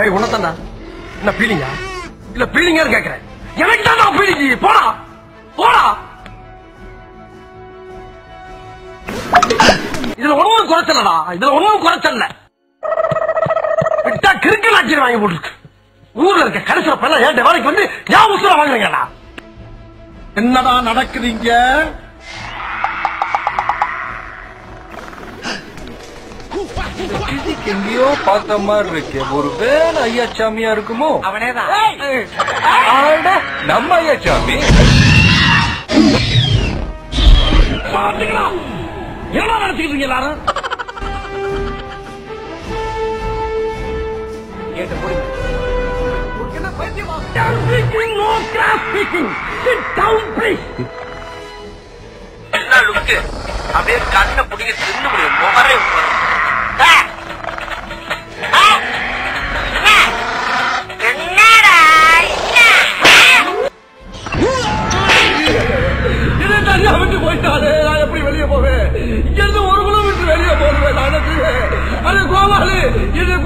டேய் உனத்தாண்டா என்ன பீலிங்கா இல்ல பீலிங்கான்னு கேக்குறேன் எனக்கு தான் பீலிங்கி போடா போடா இதுல ஒண்ணும் குறைச்சலடா இதுல ஒண்ணும் குறைச்சல விட்டா கிறுக்கு நாச்சி வாங்கி போட்டுருக்கு ஊர்ல இருக்க கடைசியில பையன் ஏன் வேலைக்கு வந்து ஏன் உசுர வாங்குறீங்கடா என்னடா நடக்குதுங்க இதுக்கு எங்கேயோ பார்த்த மாதிரி இருக்கு ஒரு வேலை ஐயா சாமியா இருக்குமோ அவனேதான் ஆட, நம்ம ஐயா சாமி பாத்துக்கலாம் என்ன நடத்திக்கிட்டு இருக்கீங்க எல்லாரும் கேட்டு போடுங்க. உங்களுக்கு என்ன பைத்தியமா? Down speaking, no cross speaking. Sit down, please. என்ன லுக்கு அப்படியே கண்ணை பிடிக்க தின்னு முடியும் முகரே என்னடா இதை தனியா விட்டு போயிட்டாரு நான் எப்படி வெளியே போவேன் இங்க இருந்து ஒரு கிலோமீட்டர் வெளியே போடுவேன் நான் அது கோவாலு இது